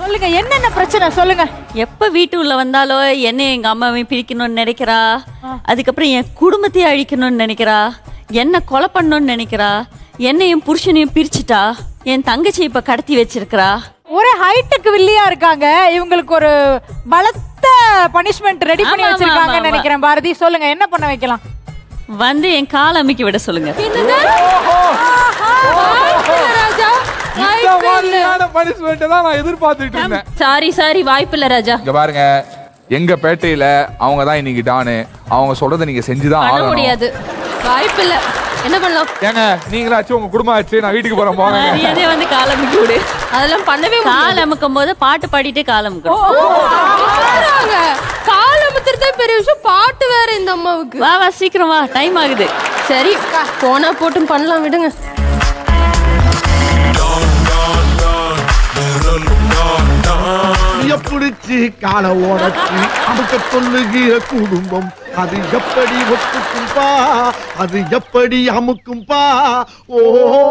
சொல்லுங்க என்னென்ன பிரச்சனை சொல்லுங்க எப்ப வீட்டு உள்ள வந்தாலோ என்னை எங்க அம்மாவையும் பிரிக்கணும்னு நினைக்கிறா அதுக்கப்புறம் என் குடும்பத்தையே அழிக்கணும்னு நினைக்கிறா என்ன கொலை பண்ணணும்னு நினைக்கிறா என்னையும் புருஷனையும் பிரிச்சுட்டா என் தங்கச்சி இப்ப கடத்தி வச்சிருக்கிறா ஒரே ஹைட்டுக்கு வில்லியா இருக்காங்க இவங்களுக்கு ஒரு பலத்த பனிஷ்மெண்ட் ரெடி பண்ணி ஆமா, ஆமா, வச்சிருக்காங்கன்னு ஆமா. நினைக்கிறேன் பாரதி சொல்லுங்க என்ன பண்ண வைக்கலாம் வந்து என் கால் அமைக்க விட சொல்லுங்க ராஜா இந்த மாதிரியான பனிஷ்மெண்ட் தான் நான் எதிர்பார்த்துட்டு இருந்தேன் சாரி சாரி வாய்ப்பில்ல ராஜா இங்க பாருங்க எங்க பேட்டையில அவங்க தான் இன்னைக்கு டானு அவங்க சொல்றதை நீங்க செஞ்சுதான் பண்ண ஆகணும் முடியாது வாய்ப்பில்ல என்ன பண்ணலாம் ஏங்க நீங்களாச்சும் உங்க குடும்பம் ஆச்சு நான் வீட்டுக்கு போறேன் போங்க மரியாதையா வந்து கால் அமைக்க விடு அதெல்லாம் பண்ணவே கால் அமுக்கும் போது பாட்டு பாடிட்டே கால் அமுக்கணும் முடியாது கால் அமுத்துறதே பெரிய விஷயம் பாட்டு வேற இந்த அம்மாவுக்கு வா வா சீக்கிரம் வா டைம் ஆகுது சரி போனா போட்டும் பண்ணலாம் விடுங்க பிடிச்சி கால ஓடச்சு அமுக்க சொல்லுகிற குடும்பம் அது எப்படி ஒத்துக்கும்பா அது எப்படி அமுக்கும்பா ஓ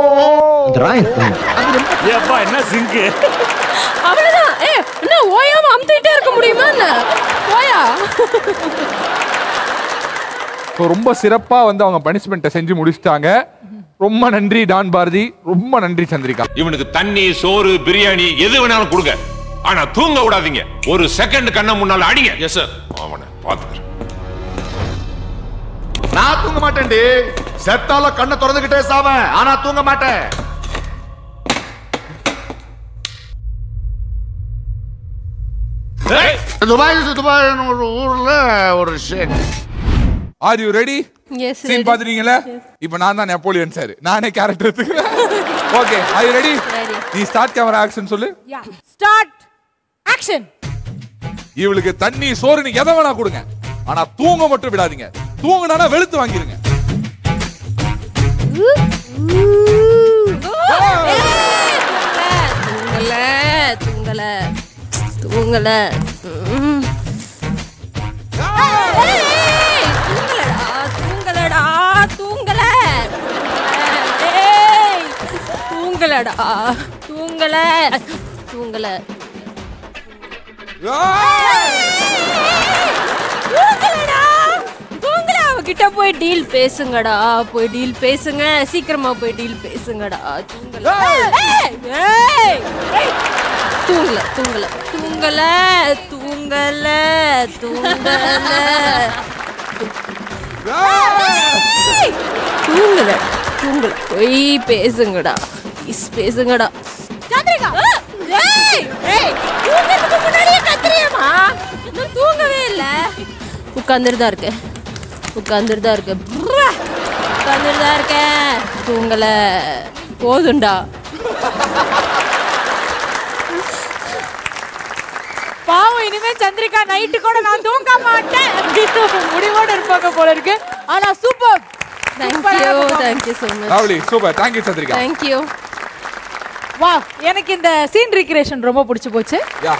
ஏப்பா என்ன சிங்கு அவ்வளவுதான் ஏ என்ன ஓயாம அமுத்திட்டே இருக்க முடியுமா என்ன ஓயா So, ரொம்ப சிறப்பா வந்து அவங்க பனிஷ்மெண்ட்டை செஞ்சு முடிச்சிட்டாங்க ரொம்ப நன்றி டான் பாரதி ரொம்ப நன்றி சந்திரிகா இவனுக்கு தண்ணி சோறு பிரியாணி எது வேணாலும் கொடுங்க ஆனா தூங்க விடாதீங்க ஒரு செகண்ட் கண்ண முன்னால அடிங்க எஸ் சார் அவனை பாத்துக்கிறேன் நான் தூங்க மாட்டேன்டி செத்தால கண்ணை திறந்துகிட்டே சாவேன் ஆனா தூங்க மாட்டேன் துபாய் துபாய் ஒரு ஊர்ல ஒரு ஷேக் are you ready yes scene பாத்துட்டீங்கல்ல இப்போ நான் தான் நெப்போலியன் சார் நானே கேரக்டர் எடுத்துக்கிறேன் ஓகே ஆர் யூ ரெடி நீ ஸ்டார்ட் கேமரா ஆக்ஷன் சொல்லு ஸ்டார்ட் ஆக்ஷன் இவளுக்கு தண்ணி சோறு நீ எதை வேணா கொடுங்க ஆனா தூங்க மட்டும் விடாதீங்க தூங்குனா வெளுத்து வாங்கிருங்க தூங்கல தூங்கல தூங்கல ம். ஏய், தூங்கலடா தூங்கலடா தூங்கல ஏய், தூங்கலடா தூங்கல தூங்கல தூங்கலடா தூங்கல அவகிட்ட போய் டீல் பேசுங்கடா போய் டீல் பேசுங்க சீக்கிரமா போய் டீல் பேசுங்கடா தூங்கல ஏய், ஏய், ஏய். தூங்கல தூங்கல தூங்கல தூங்கல தூங்கல ஏய், தூங்கல தூங்கல போய் பேசுங்கடா ப்ளீஸ் பேசுங்கடா சந்திரிகா ஏய் ஏய் தூங்கறதுக்கு முன்னாடியே கத்துறியேமா இன்னும் தூங்கவே இல்ல உட்கார்ந்துட்டு தான் இருக்கேன் உட்கார்ந்துட்டு தான் இருக்கேன் உட்கார்ந்துட்டு தான் இருக்கேன் தூங்கல போதும்டா பாவம் இனிமே சந்திரிகா நைட்டு கூட நான் தூங்க மாட்டேன் அப்படின்னு முடிவோட இருப்பாங்க போல இருக்கு ஆனா super thank you thank you so much lovely super thank you Chandrika thank you வா எனக்கு இந்த சீன் ரீக்ரியேஷன் ரொம்ப பிடிச்சு போச்சு யா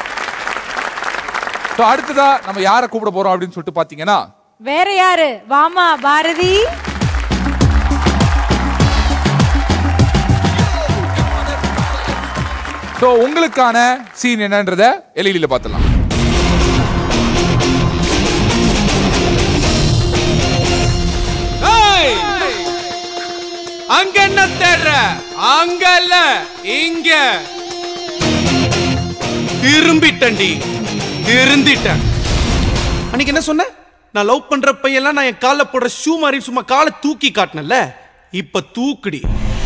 ஸோ அடுத்ததா நம்ம யாரை கூப்பிட போறோம் அப்படின்னு சொல்லிட்டு பாத்தீங்கன்னா வேற யாரு வாமா பாரதி ஸோ உங்களுக்கான சீன் என்னன்றத எல்இடியில் பார்த்துலாம் அங்க என்ன தேடுற அங்க இல்ல இங்க திரும்பிட்டண்டி திருந்திட்டேன் அன்னைக்கு என்ன சொன்ன நான் லவ் பண்ற பையெல்லாம் நான் என் கால்ல போடுற ஷூ மாதிரி சும்மா காலை தூக்கி காட்டினல இப்ப தூக்குடி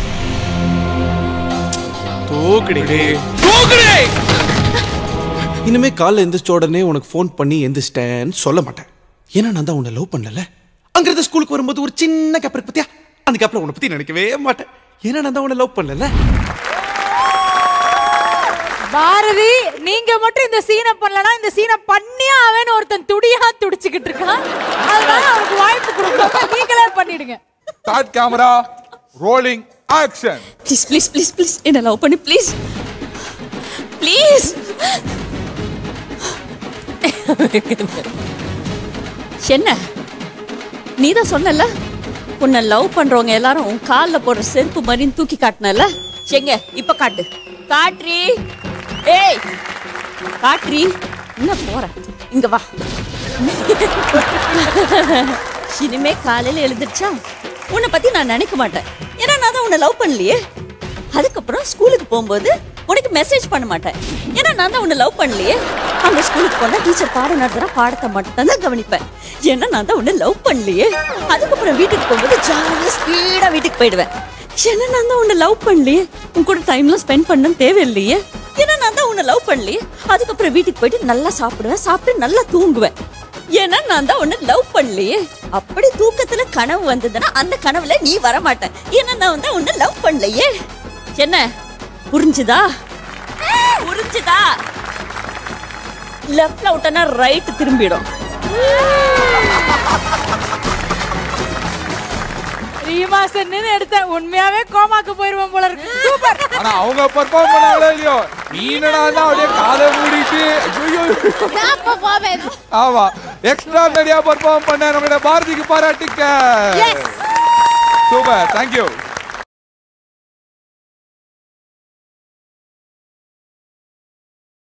தூக்குடி தூக்குடி இனிமே காலைல எந்திரிச்ச உடனே உனக்கு ஃபோன் பண்ணி எந்திரிச்சிட்டேன்னு சொல்ல மாட்டேன் ஏன்னா நான் தான் உன்னை லவ் பண்ணல அங்கிருந்து ஸ்கூலுக்கு வரும்போது ஒரு சின்ன கேப் இருக்கு பத்தியா அந்த கேப்ல உன்னை பத்தி நினைக்கவே மாட்டேன் ஏன்னா நான் தான் உன்னை லவ் பண்ணல பாரதி நீங்க மட்டும் இந்த சீனை பண்ணலனா இந்த சீனை பண்ணியே அவன் ஒருத்தன் துடியா துடிச்சுக்கிட்டு இருக்கான் அதனால அவனுக்கு வாய்ப்பு கொடுக்கணும் நீங்களே பண்ணிடுங்க start camera rolling action please please please please என்ன லவ் பண்ணு ப்ளீஸ் ப்ளீஸ் என்ன நீ தான் சொன்னல உன்னை லவ் பண்றவங்க எல்லாரும் உன் காலில் போடுற செருப்பு மாதிரின்னு தூக்கி காட்டினல எங்க இப்ப காட்டு காட்ரி ஏய் காட்ரி என்ன போற இங்க வா இனிமே காலையில எழுந்திருச்சா உன்னை பத்தி நான் நினைக்க மாட்டேன் ஏன்னா நான் தான் உன்னை லவ் பண்ணலையே அதுக்கப்புறம் ஸ்கூலுக்கு போகும்போது உனக்கு மெசேஜ் பண்ண மாட்டேன் ஏன்னா நான் தான் உன்னை லவ் பண்ணலையே அங்க ஸ்கூலுக்கு போனா டீச்சர் பாடம் நடத்துறா பாடத்தை மட்டும் தான் கவனிப்பேன் ஏன்னா நான் தான் உன்னை லவ் பண்ணலையே அதுக்கப்புறம் வீட்டுக்கு போகும்போது ஜாலியா ஸ்பீடா வீட்டுக்கு போயிடுவேன் ஏன்னா நான் தான் உன்னை லவ் பண்ணலையே உன் கூட டைம்லாம் ஸ்பெண்ட் பண்ண தேவையில்லையே ஏன்னா நான் தான் உன்னை லவ் பண்ணலையே அதுக்கப்புறம் வீட்டுக்கு போயிட்டு நல்லா சாப்பிடுவேன் சாப்பிட்டு நல்லா தூங்குவேன் ஏன்னா நான் தான் உன்னை லவ் பண்ணலையே அப்படி தூக்கத்துல கனவு வந்ததுன்னா அந்த கனவுல நீ வர மாட்ட ஏன்னா நான் வந்து உன்னை லவ் பண்ணலையே என்ன புரிஞ்சுதா புரிஞ்சுதா லெஃப்ட்ல விட்டனா ரைட் திரும்பிடும் ரீமாசன்னு எடுத்தேன் உண்மையாவே கோமாக்கு போயிருவேன் போல இருக்கு சூப்பர் ஆனா அவங்க பெர்ஃபார்ம் பண்ணாங்களோ இல்லையோ நீ என்னடா அப்படியே காதை மூடிட்டு ஐயோ ஆமா எக்ஸ்ட்ரா நிறைய பெர்ஃபார்ம் பண்ண நம்மளுடைய பாரதிக்கு பாராட்டுக்க சூப்பர் தேங்க்யூ